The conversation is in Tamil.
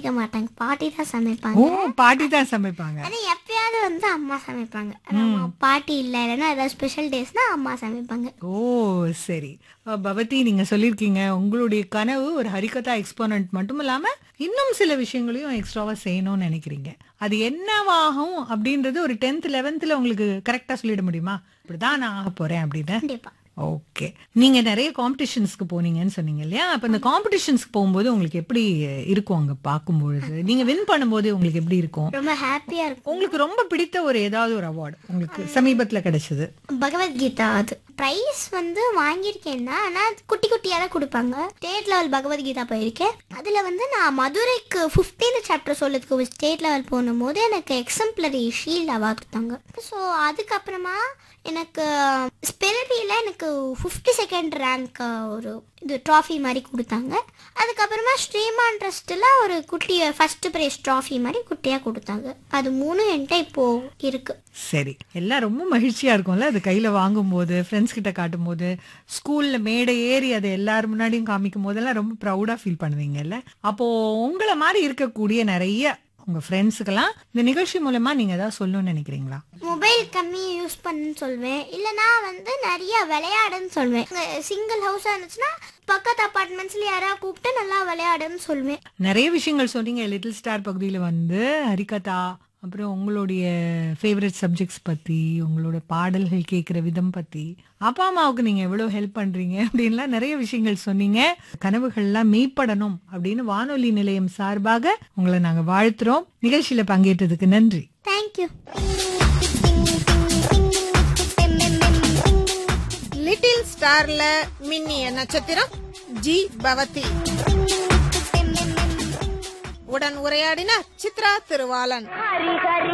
சமைக்க மாட்டாங்க பாட்டி தான் ஓ சமைப்பாங்க பாட்டி தான் சமைப்பாங்க ஆனா எப்பயாவது வந்து அம்மா சமைப்பாங்க நம்ம பாட்டி இல்ல இல்லைன்னா ஏதாவது ஸ்பெஷல் டேஸ்னா அம்மா சமைப்பாங்க ஓ சரி அஹ், பவதி நீங்க சொல்லியிருக்கீங்க உங்களுடைய கனவு ஒரு ஹரிகதா எக்ஸ்போனன்ட் மட்டும் இல்லாம இன்னும் சில விஷயங்களையும் எக்ஸ்ட்ராவா செய்யணும்னு நினைக்கிறீங்க அது என்னவாகும் அப்படின்றது ஒரு டென்த் லெவன்த்ல உங்களுக்கு கரெக்டா சொல்லிட முடியுமா இப்படிதான் நான் ஆக போறேன் அப்படின்னு கண்டிப்பா ஓகே நீங்க நிறைய காம்படிஷன்ஸ்க்கு போனீங்கன்னு சொன்னீங்க இல்லையா அப்ப இந்த காம்படிஷன்ஸ்க்கு போகும்போது உங்களுக்கு எப்படி இருக்கும் அங்க பார்க்கும்பொழுது நீங்க வின் பண்ணும்போது உங்களுக்கு எப்படி இருக்கும் ரொம்ப ஹாப்பியா இருக்கும் உங்களுக்கு ரொம்ப பிடித்த ஒரு ஏதாவது ஒரு அவார்டு உங்களுக்கு சமீபத்துல கிடைச்சது பகவத்கீதா அது ப்ரைஸ் வந்து வாங்கியிருக்கேன் தான் ஆனால் குட்டி குட்டியாக தான் கொடுப்பாங்க ஸ்டேட் லெவல் பகவத்கீதா போயிருக்கேன் அதில் வந்து நான் மதுரைக்கு ஃபிஃப்டீன் சாப்டர் சொல்லதுக்கு ஸ்டேட் லெவல் போகும்போது எனக்கு எக்ஸம்ப்ளரி ஷீல்ட் அவார்ட் கொடுத்தாங்க ஸோ அதுக்கப்புறமா எனக்கு ஸ்பெரரியில் எனக்கு ஃபிஃப்டி செகண்ட் ரேங்க் ஒரு இது ட்ராஃபி மாதிரி கொடுத்தாங்க அதுக்கப்புறமா ஸ்ரீமான் ட்ரஸ்ட்டில் ஒரு குட்டி ஃபர்ஸ்ட் ப்ரைஸ் ட்ராஃபி மாதிரி குட்டியாக கொடுத்தாங்க அது மூணு என்கிட்ட இப்போது இருக்குது சரி எல்லாம் ரொம்ப மகிழ்ச்சியா இருக்கும்ல அது கையில வாங்கும்போது ஃப்ரெண்ட்ஸ் கிட்ட காட்டும் போது ஸ்கூல்ல மேடை ஏறி அதை எல்லாரும் முன்னாடியும் காமிக்கும் போதெல்லாம் ரொம்ப ப்ரௌடா ஃபீல் பண்ணுவீங்கல்ல அப்போ உங்களை மாதிரி இருக்கக்கூடிய நிறைய உங்க ஃப்ரெண்ட்ஸுக்கெல்லாம் இந்த நிகழ்ச்சி மூலமா நீங்க ஏதாவது சொல்லணும்னு நினைக்கிறீங்களா மொபைல் கம்மி யூஸ் பண்ணுன்னு சொல்வேன் இல்லைனா வந்து நிறைய விளையாடுன்னு சொல்வேன் சிங்கிள் ஹவுஸாக இருந்துச்சுன்னா பக்கத்து அப்பார்ட்மெண்ட்ஸ்ல யாராவது கூப்பிட்டு நல்லா விளையாடுன்னு சொல்வேன் நிறைய விஷயங்கள் சொன்னீங்க லிட்டில் ஸ்டார் பகுதியில வந்து ஹரிகதா அப்புறம் உங்களுடைய ஃபேவரட் சப்ஜெக்ட்ஸ் பத்தி உங்களோட பாடல்கள் கேட்குற விதம் பத்தி அப்பா அம்மாவுக்கு நீங்க எவ்வளவு ஹெல்ப் பண்றீங்க அப்படின்லாம் நிறைய விஷயங்கள் சொன்னீங்க கனவுகள்லாம் மெய்ப்படணும் அப்படின்னு வானொலி நிலையம் சார்பாக உங்களை நாங்க வாழ்த்துறோம் நிகழ்ச்சியில பங்கேற்றதுக்கு நன்றி தேங்க்யூ லிட்டில் ஸ்டார்ல மின்னிய நட்சத்திரம் ஜி பவதி உடன் உரையாடினார் சித்ரா திருவாளன் ஹரி ஹரி